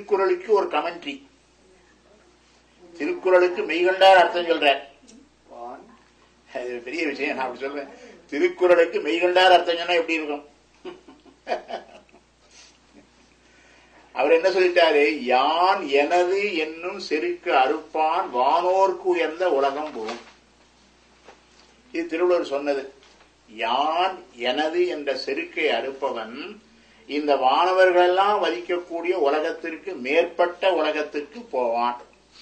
திருக்குறளுக்கு ஒரு கமெண்ட்ரி திருக்குறளுக்கு மெய்கண்டார் அர்த்தம் சொல்ற வான் அது பெரிய விஷயம் நான் அப்படி சொல்றேன் திருக்குறளுக்கு மெய்கண்டார் அர்த்தம் சொன்னா எப்படி இருக்கும் அவர் என்ன சொல்லிட்டாரு யான் எனது என்னும் செருக்கு அறுப்பான் வானோர்க்கு உயர்ந்த உலகம் போகும் இது திருவள்ளுவர் சொன்னது யான் எனது என்ற செருக்கை அறுப்பவன் இந்த வானவர்களெல்லாம் வதிக்கக்கூடிய உலகத்திற்கு மேற்பட்ட உலகத்திற்கு போவான்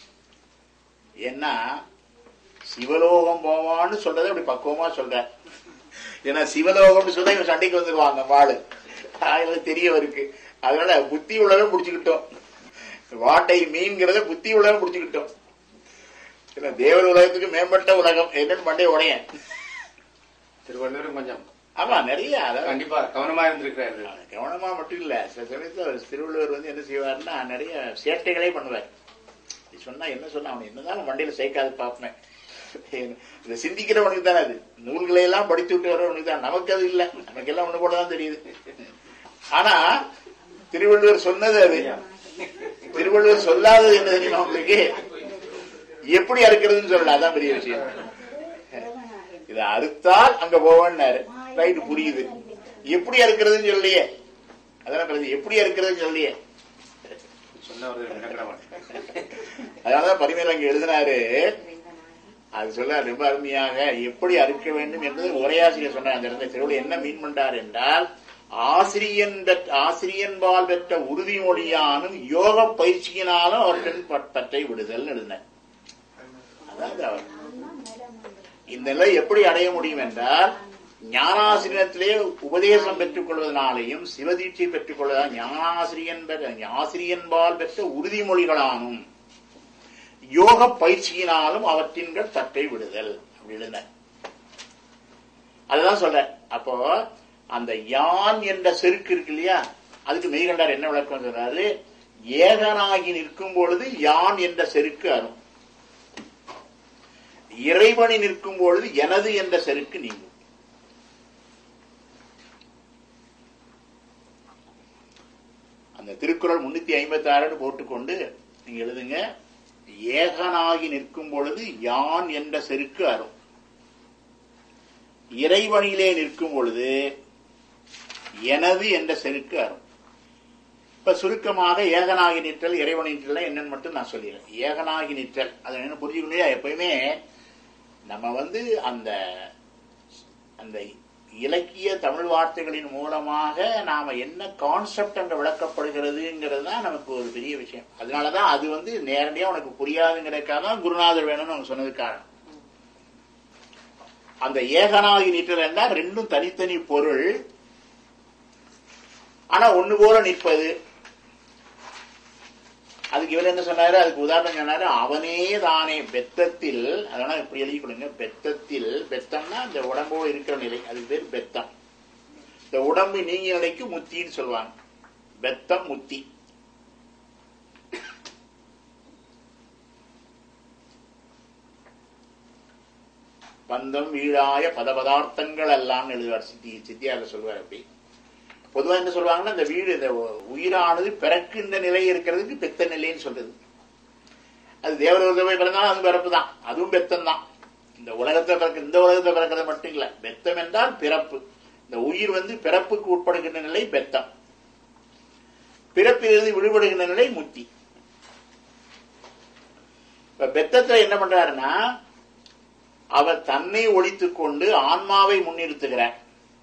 ஏன்னா சிவலோகம் போவான்னு சொல்றதை அப்படி பக்குவமா சொல்ற ஏன்னா சிவலோகம்னு சொன்னா இவன் சண்டைக்கு வந்துருவாங்க வாளு அதனால தெரியவருக்கு அதனால புத்தி உள்ளவன் பிடிச்சுக்கிட்டோம் வாட்டை மீன்கிறத புத்தி உள்ளவன் பிடிச்சுக்கிட்டோம் ஏன்னா தேவர் உலகத்துக்கு மேம்பட்ட உலகம் என்னன்னு பண்டைய உடையன் திருவள்ளுவர் கொஞ்சம் ஆமா நிறைய அதாவது கண்டிப்பா கவனமா இருந்திருக்கிறாரு கவனமா மட்டும் இல்ல சில சமயத்துல அவர் திருவள்ளுவர் வந்து என்ன செய்வாருன்னா நிறைய சேட்டைகளே பண்ணுவார் இது சொன்னா என்ன சொன்னா அவன் என்னதான் மண்டையில சேர்க்காது பார்ப்பேன் இதை சிந்திக்கிறவனுக்கு தானே அது நூல்களை எல்லாம் படித்து விட்டு வரவனுக்கு தான் நமக்கு அது இல்ல நமக்கு எல்லாம் ஒண்ணு போலதான் தெரியுது ஆனா திருவள்ளுவர் சொன்னது அது திருவள்ளுவர் சொல்லாதது என்ன தெரியுமா உங்களுக்கு எப்படி அறுக்கிறதுன்னு சொல்லல அதான் பெரிய விஷயம் இதை அறுத்தால் அங்க போவேன்னாரு ரைட்டு புரியுது எப்படி அறுக்கிறதுன்னு சொல்லியே அதான் பிரதி எப்படி அறுக்கிறதுன்னு சொல்லியே சொன்னவர் விளக்கணவன் அதனாலதான் பரிமையில அங்க எழுதினாரு அது சொல்ல ரொம்ப அருமையாக எப்படி அறுக்க வேண்டும் என்பது உரையாசிரியர் சொன்னார் அந்த இடத்துல திருவள்ளுவர் என்ன மீன் பண்றார் என்றால் ஆசிரியன் பெற்ற ஆசிரியன்பால் பெற்ற உறுதிமொழியானும் யோக பயிற்சியினாலும் அவர்கள் பற்றை விடுதல் எழுதினார் அதாவது அவர் இந்த நிலை எப்படி அடைய முடியும் என்றால் ஞானாசிரியத்திலே உபதேசம் பெற்றுக் கொள்வதனாலேயும் சிவதீட்சை பெற்றுக் கொள்வதால் ஞானாசிரியன் பெற்ற ஆசிரியன்பால் பெற்ற உறுதிமொழிகளானும் யோக பயிற்சியினாலும் அவற்றின்கள் தட்டை விடுதல் அப்படின்னு அதுதான் சொல்றேன் அப்போ அந்த யான் என்ற செருக்கு இருக்கு இல்லையா அதுக்கு மெய்கண்டார் என்ன விளக்கம் சொல்றாரு ஏகனாகி நிற்கும் பொழுது யான் என்ற செருக்கு அரும் இறைவனி நிற்கும் பொழுது எனது என்ற செருக்கு நீங்கும் அந்த திருக்குறள் முன்னூத்தி ஐம்பத்தி ஆறுன்னு போட்டுக்கொண்டு நீங்க எழுதுங்க ஏகனாகி நிற்கும் பொழுது யான் என்ற செருக்கு அரும் இறைவனிலே நிற்கும் பொழுது எனது என்ற செருக்கு அரும் இப்ப சுருக்கமாக ஏகனாகி நிற்றல் இறைவனி நிற்றல் என்னன்னு மட்டும் நான் சொல்லிடுறேன் ஏகனாகி நிற்றல் அதை என்ன புரிஞ்சுக்கணும் எப்பயுமே நம்ம வந்து அந்த அந்த இலக்கிய தமிழ் வார்த்தைகளின் மூலமாக நாம என்ன கான்செப்ட் அங்க விளக்கப்படுகிறதுங்கிறது தான் நமக்கு ஒரு பெரிய விஷயம் அதனாலதான் அது வந்து நேரடியா உனக்கு புரியாதுங்கிறதுக்காக தான் குருநாதர் வேணும்னு அவங்க சொன்னது காரணம் அந்த ஏகனாகி நிற்றல் என்றால் ரெண்டும் தனித்தனி பொருள் ஆனா ஒண்ணு போல நிற்பது அதுக்கு இவர் என்ன சொன்னாரு அதுக்கு உதாரணம் சொன்னாரு அவனே தானே பெத்தத்தில் அதனால இப்படி எழுதி கொடுங்க பெத்தத்தில் பெத்தம்னா இந்த உடம்போடு இருக்கிற நிலை அது பேர் பெத்தம் இந்த உடம்பு நீங்கிய நிலைக்கு முத்தின்னு சொல்லுவாங்க பெத்தம் முத்தி பந்தம் வீழாய பதபதார்த்தங்கள் எல்லாம் எழுதுவார் சித்தி சித்தியாக சொல்வார் அப்படி பொதுவா என்ன சொல்லுவாங்கன்னா இந்த வீடு இந்த உயிரானது பிறக்கின்ற நிலை இருக்கிறதுக்கு பெத்த நிலைன்னு சொல்றது அது தேவலோகத்தை போய் பிறந்தாலும் அது பிறப்பு தான் அதுவும் பெத்தம் தான் இந்த உலகத்தை பிறக்க இந்த உலகத்தை பிறக்கிறது மட்டும் இல்ல பெத்தம் என்றால் பிறப்பு இந்த உயிர் வந்து பிறப்புக்கு உட்படுகின்ற நிலை பெத்தம் பிறப்பிலிருந்து விடுபடுகின்ற நிலை முத்தி இப்ப பெத்தத்துல என்ன பண்றாருன்னா அவர் தன்னை ஒழித்துக் கொண்டு ஆன்மாவை முன்னிறுத்துகிறார்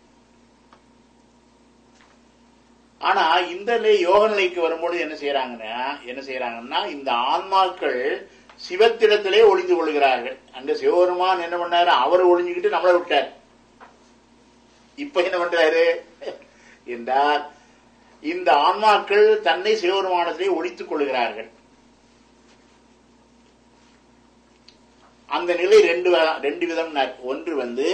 ஆனா இந்த நிலை யோக நிலைக்கு வரும்பொழுது என்ன செய்யறாங்கன்னா என்ன செய்யறாங்கன்னா இந்த ஆன்மாக்கள் சிவத்திடத்திலே ஒளிந்து கொள்கிறார்கள் அங்க சிவபெருமான் என்ன பண்ணாரு அவர் ஒளிஞ்சுக்கிட்டு நம்மளை விட்டார் இப்ப என்ன பண்றாரு என்றால் இந்த ஆன்மாக்கள் தன்னை சிவபெருமானத்திலே ஒழித்துக் கொள்கிறார்கள் அந்த நிலை ரெண்டு வ- ரெண்டு விதம் ஒன்று வந்து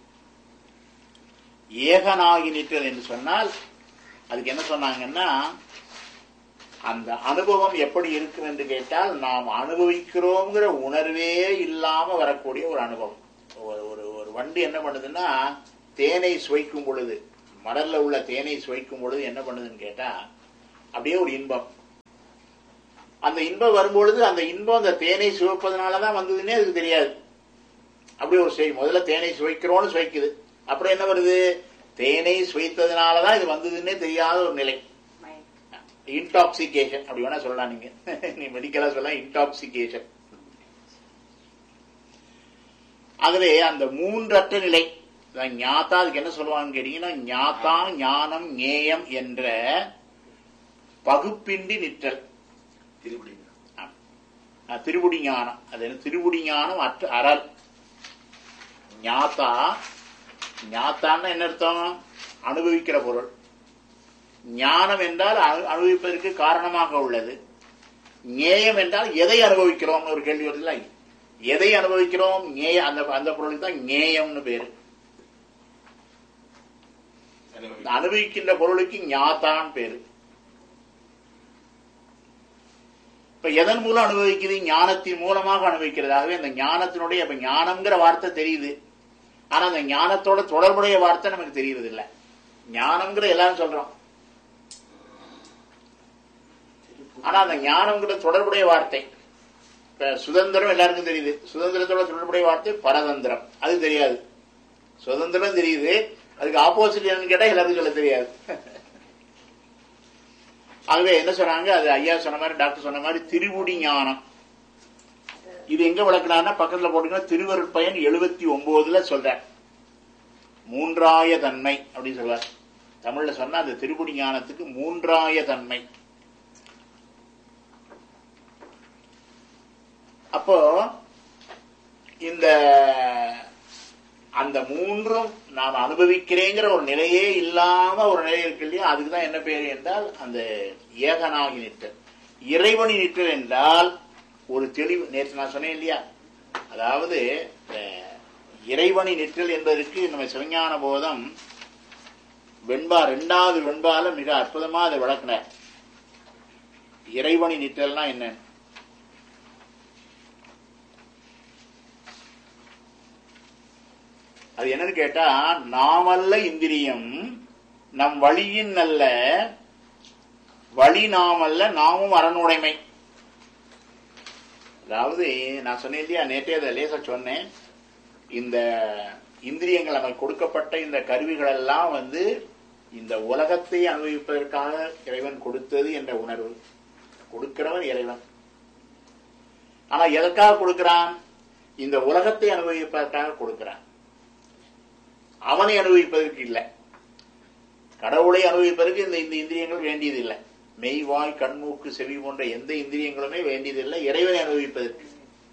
ஏகனாகி நிற்றல் என்று சொன்னால் அதுக்கு என்ன சொன்னாங்கன்னா அந்த அனுபவம் எப்படி இருக்கும் என்று கேட்டால் நாம் அனுபவிக்கிறோங்கிற உணர்வே இல்லாம வரக்கூடிய ஒரு அனுபவம் ஒரு ஒரு ஒரு வண்டு என்ன பண்ணுதுன்னா தேனை சுவைக்கும் பொழுது மடல்ல உள்ள தேனை சுவைக்கும் பொழுது என்ன பண்ணுதுன்னு கேட்டா அப்படியே ஒரு இன்பம் அந்த இன்பம் வரும்பொழுது அந்த இன்பம் அந்த தேனை சுவைப்பதனாலதான் வந்ததுன்னே அதுக்கு தெரியாது அப்படி ஒரு செய்தி முதல்ல தேனை சுவைக்கிறோம்னு சுவைக்குது அப்புறம் என்ன வருது தேனை சுவைத்ததுனாலதான் இது வந்ததுன்னே தெரியாத ஒரு நிலை இன்டாக்சிகேஷன் அப்படி வேணா சொல்லலாம் நீங்க நீ மெடிக்கலா சொல்லலாம் இன்டாக்சிகேஷன் ஆகவே அந்த மூன்றற்ற நிலை அதான் ஞாத்தா அதுக்கு என்ன சொல்லுவாங்கன்னு கேட்டீங்கன்னா ஞாத்தா ஞானம் ஞேயம் என்ற பகுப்பின்றி நிற்றல் திருப்படி அஹ் திருவுடி ஞானம் அது என்ன திருவுடி ஞானம் அற்ற அறல் ஞாத்தா ஞாத்தான்னா என்ன அர்த்தம் அனுபவிக்கிற பொருள் ஞானம் என்றால் அனு- அனுபவிப்பதற்கு காரணமாக உள்ளது ஞேயம் என்றால் எதை அனுபவிக்கிறோம் ஒரு கேள்வி வருதுல்ல எதை அனுபவிக்கிறோம் ஞேய அந்த அந்த பொருளுக்கு தான் ஞேயம்னு பேரு இந்த அனுபவிக்கின்ற பொருளுக்கு ஞாத்தான் பேரு இப்ப எதன் மூலம் அனுபவிக்குது ஞானத்தின் மூலமாக அனுபவிக்கிறது ஆகவே அந்த ஞானத்தினுடைய இப்ப ஞானம்ங்கிற வார்த்தை தெரியுது ஆனா அந்த ஞானத்தோட தொடர்புடைய வார்த்தை நமக்கு தெரியுறது இல்ல ஞானம்ங்கிற எல்லாரும் சொல்றோம் ஆனா அந்த ஞானம்ங்கிற தொடர்புடைய வார்த்தை இப்ப சுதந்திரம் எல்லாருக்கும் தெரியுது சுதந்திரத்தோட தொடர்புடைய வார்த்தை பரதந்திரம் அது தெரியாது சுதந்திரம் தெரியுது அதுக்கு ஆப்போசிட் என்னன்னு கேட்டா எல்லாருக்கும் சொல்ல தெரியாது ஆகவே என்ன சொன்னாங்க அது ஐயா சொன்ன மாதிரி டாக்டர் சொன்ன மாதிரி திருவுடி ஞானம் இது எங்க விளக்குனாருன்னா பக்கத்துல போட்டீங்கன்னா திருவருட்பயன் எழுபத்தி ஒன்பதுல சொல்ற மூன்றாய தன்மை அப்படின்னு சொல்றார் தமிழ்ல சொன்னா அந்த திருவுடி ஞானத்துக்கு மூன்றாய தன்மை அப்போ இந்த அந்த மூன்றும் நாம் அனுபவிக்கிறேங்கிற ஒரு நிலையே இல்லாம ஒரு நிலை இருக்கு இல்லையா அதுக்குதான் என்ன பேர் என்றால் அந்த ஏகனாகி நிற்றல் இறைவனி நிற்றல் என்றால் ஒரு தெளிவு நேற்று நான் சொன்னேன் இல்லையா அதாவது அஹ், இறைவனி நிற்றல் என்பதற்கு நம்ம சிவஞான போதம் வெண்பா ரெண்டாவது வெண்பால மிக அற்புதமா அதை விளக்குனார் இறைவனி நிற்றல்னா என்ன அது என்னன்னு கேட்டா நாமல்ல இந்திரியம் நம் வழியின் அல்ல வழி நாமல்ல நாமும் அரணுடைமை அதாவது நான் சொன்னேன் இல்லையா நேற்றே அதை லேசா சொன்னேன் இந்த இந்திரியங்கள் நமக்கு கொடுக்கப்பட்ட இந்த கருவிகள் எல்லாம் வந்து இந்த உலகத்தை அனுபவிப்பதற்காக இறைவன் கொடுத்தது என்ற உணர்வு கொடுக்கிறவன் இறைவன் ஆனா எதற்காக கொடுக்கிறான் இந்த உலகத்தை அனுபவிப்பதற்காக கொடுக்கிறான் அவனை அனுபவிப்பதற்கு இல்லை கடவுளை அனுபவிப்பதற்கு இந்த இந்த இந்திரியங்கள் வேண்டியதில்லை மெய் வாய் கண்மூக்கு செவி போன்ற எந்த இந்திரியங்களுமே வேண்டியதில்லை இறைவனை அனுபவிப்பதற்கு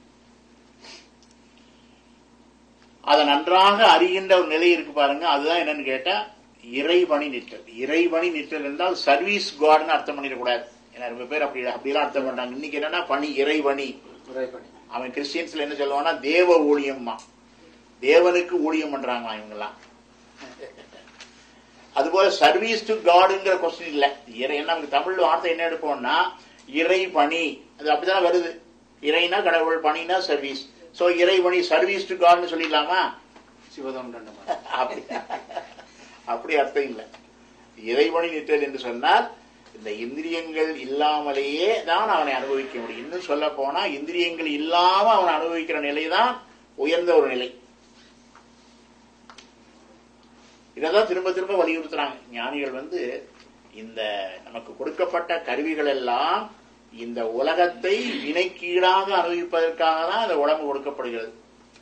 அதை நன்றாக அறிகின்ற ஒரு நிலை இருக்கு பாருங்க அதுதான் என்னன்னு கேட்டா இறைவணி நிற்றல் இறைவணி நிற்றல் என்றால் சர்வீஸ் காட்னு அர்த்தம் பண்ணிடக்கூடாது ஏன்னா ரொம்ப பேர் அப்படி அப்படிலாம் அர்த்தம் பண்றாங்க இன்னைக்கு என்னன்னா பணி இறைவணி உரைப்பணி அவன் கிறிஸ்டியன்ஸ்ல என்ன சொல்லுவான்னா தேவ ஊழியம்மா தேவனுக்கு ஊழியம் பண்றாங்க இவங்கெல்லாம் அதுபோல சர்வீஸ் டு காடுங்கிற கொஸ்டின் இல்ல இறை நமக்கு தமிழ் வார்த்தை என்ன எடுப்போம்னா இறை பணி அது அப்படித்தானே வருது இறைனா கடவுள் பணினா சர்வீஸ் சோ இறைபணி சர்வீஸ் டு காட்னு சொல்லிடலாமா சிவதொண்டன் அப்படி அப்படி அர்த்தம் இல்லை இறைவனி நிற்றல் என்று சொன்னால் இந்த இந்திரியங்கள் இல்லாமலேயே தான் அவனை அனுபவிக்க முடியும் இன்னும் சொல்ல போனா இந்திரியங்கள் இல்லாம அவன் அனுபவிக்கிற நிலைதான் உயர்ந்த ஒரு நிலை இதைதான் திரும்ப திரும்ப வலியுறுத்துறாங்க ஞானிகள் வந்து இந்த நமக்கு கொடுக்கப்பட்ட கருவிகள் எல்லாம் இந்த உலகத்தை வினைக்கீடாக அனுபவிப்பதற்காக தான் இந்த உடம்பு கொடுக்கப்படுகிறது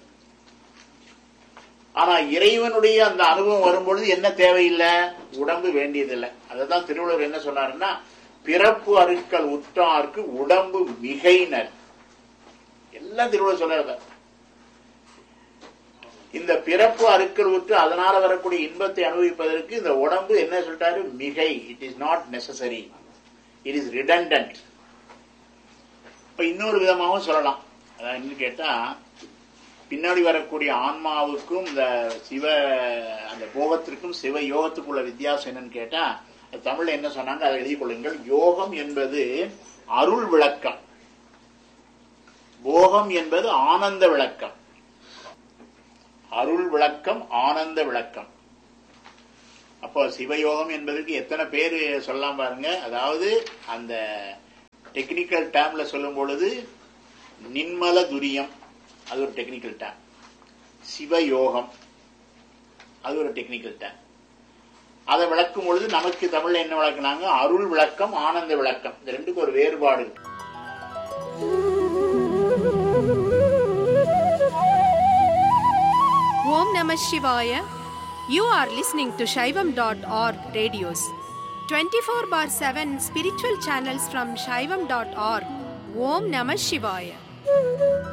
ஆனா இறைவனுடைய அந்த அனுபவம் வரும்பொழுது என்ன தேவையில்லை உடம்பு வேண்டியதில்லை அததான் திருவள்ளுவர் என்ன சொன்னாருன்னா பிறப்பு அருட்கள் உற்றார்க்கு உடம்பு மிகைனர் எல்லாம் திருவள்ளுவர் சொல்றாரு இந்த பிறப்பு அருக்கள் உற்று அதனால வரக்கூடிய இன்பத்தை அனுபவிப்பதற்கு இந்த உடம்பு என்ன சொல்லிட்டாரு மிகை it is not necessary it is redundant இப்ப இன்னொரு விதமாகவும் சொல்லலாம் அதான் என்னன்னு கேட்டா பின்னாடி வரக்கூடிய ஆன்மாவுக்கும் இந்த சிவ அந்த போகத்திற்கும் சிவ யோகத்துக்குள்ள வித்தியாசம் என்னன்னு கேட்டா அது தமிழ்ல என்ன சொன்னாங்க அதை எழுதிக் கொள்ளுங்கள் யோகம் என்பது அருள் விளக்கம் போகம் என்பது ஆனந்த விளக்கம் அருள் விளக்கம் ஆனந்த விளக்கம் அப்போ சிவயோகம் என்பதற்கு எத்தனை பேர் சொல்லலாம் பாருங்க அதாவது அந்த டெக்னிக்கல் டேர்ம்ல சொல்லும் பொழுது நின்மல துரியம் அது ஒரு டெக்னிக்கல் டேம் சிவயோகம் அது ஒரு டெக்னிக்கல் டேம் அதை விளக்கும் பொழுது நமக்கு தமிழ்ல என்ன விளக்குனாங்க அருள் விளக்கம் ஆனந்த விளக்கம் இந்த ரெண்டுக்கும் ஒரு வேறுபாடு Om Namah Shivaya. You are listening to Shaivam.org radios. 24 bar 7 spiritual channels from Shaivam.org. Om Namah Shivaya.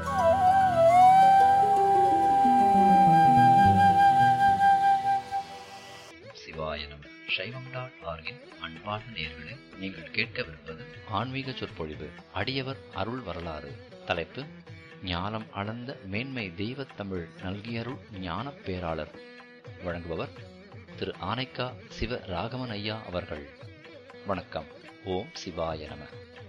சிவாய நம சைவம் டாட் ஆர்கின் அன்பார்ந்த நேயர்களே நீங்கள் கேட்கவிருப்பது ஆன்மீக சொற்பொழிவு அடியவர் அருள் வரலாறு தலைப்பு ஞானம் அளந்த மேன்மை தெய்வத் தமிழ் நல்கியருள் ஞானப் பேராளர் வழங்குபவர் திரு ஆனைக்கா சிவ ராகவன் ஐயா அவர்கள் வணக்கம் ஓம் சிவாய நம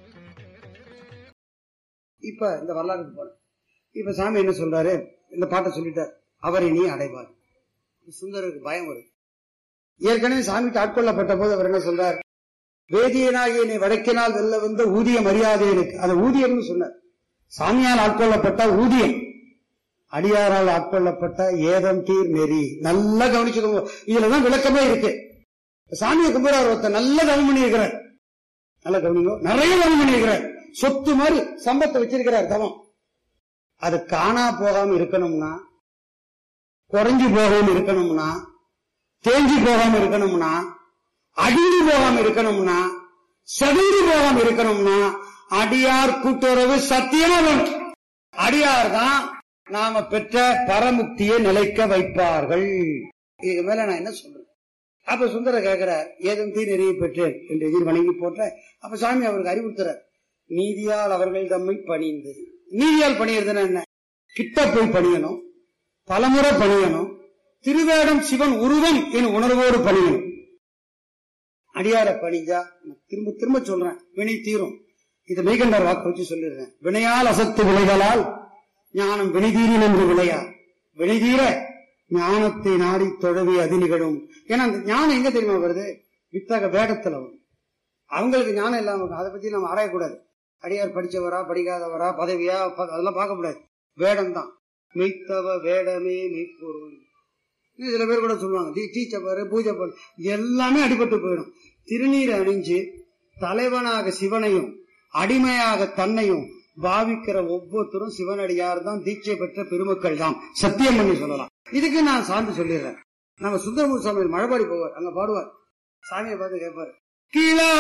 இப்ப இந்த வரலாறுக்கு போறேன் இப்ப சாமி என்ன சொல்றாரு இந்த பாட்டை சொல்லிட்டார் அவரை நீ அடைவார் சுந்தருக்கு பயம் வருது ஏற்கனவே சாமிக்கு ஆட்கொள்ளப்பட்ட போது அவர் என்ன சொல்றார் வேதியனாகிய நீ வடக்கினால் வெல்ல வந்த ஊதிய மரியாதை எனக்கு அது ஊதியம்னு சொன்னார் சாமியால் ஆட்கொள்ளப்பட்ட ஊதியம் அடியாரால் ஆட்கொள்ளப்பட்ட ஏதம் தீர் நெறி நல்லா கவனிச்சுக்கோங்க இதுலதான் விளக்கமே இருக்கு சாமியை கும்பிடுறார் ஒருத்தர் நல்ல கவனம் பண்ணியிருக்கிறார் நல்ல கவனிங்க நிறைய கவனம் பண்ணியிருக்கிறார் சொத்து மாதிரி சம்பத்தை வச்சிருக்கிறார் தவம் அது காணா போகாம இருக்கணும்னா குறைஞ்சு போகாம இருக்கணும்னா தேஞ்சு போகாம இருக்கணும்னா அடிந்து போகாம இருக்கணும்னா செடிந்து போகாம இருக்கணும்னா அடியார் கூட்டுறவு சத்தியமா வேணும் அடியார் தான் நாம பெற்ற பரமுக்தியை நிலைக்க வைப்பார்கள் இதுக்கு மேல நான் என்ன சொல்றேன் அப்ப சுந்தர கேட்கிறார் ஏதும் தீ நிறைய பெற்றேன் என்று எதிர் வணங்கி போட்ட அப்ப சாமி அவருக்கு அறிவுறுத்துறார் நீதியால் அவர்கள் தம்மை பணிந்து நீதியால் பணியறதுன்னா என்ன கிட்ட போய் பணியணும் பலமுறை பணியணும் திருவேடம் சிவன் உருவம் என் உணர்வோடு பணியணும் அடியார பணிஞ்சா நான் திரும்ப திரும்ப சொல்றேன் வினை தீரும் இது மெய்கண்டார் வாக்கு வச்சு சொல்லிடுறேன் வினையால் அசத்து விளைதலால் ஞானம் வினைதீரின் என்று விளையா வினைதீர ஞானத்தை நாடி தொழவே அது நிகழும் ஏன்னா அந்த ஞானம் எங்க தெரியுமா வருது வித்தக வேடத்துல வரும் அவங்களுக்கு ஞானம் இல்லாம இருக்கும் அதை பத்தி நம்ம ஆராயக்கூடாது அடியார் படிச்சவரா படிக்காதவரா பதவியா ப- அதெல்லாம் பார்க்க கூடாது வேடம் தான் மெய்த்தவ வேடமே மெய்ப்பொருள் இன்னும் சில பேர் கூட சொல்லுவாங்க டீ டீச்சர் பாரு பூஜை பாரு எல்லாமே அடிபட்டு போயிடும் திருநீர் அணிஞ்சு தலைவனாக சிவனையும் அடிமையாக தன்னையும் பாவிக்கிற ஒவ்வொருத்தரும் சிவனடியார் தான் தீட்சை பெற்ற பெருமக்கள் தான் சத்தியம் பண்ணி சொல்லலாம் இதுக்கு நான் சான்று சொல்லிடுறேன் நம்ம சுந்தரமூர் சாமி மழைபாடி போவார் அங்க பாடுவார் சாமியை பார்த்து கேட்பார் கீழே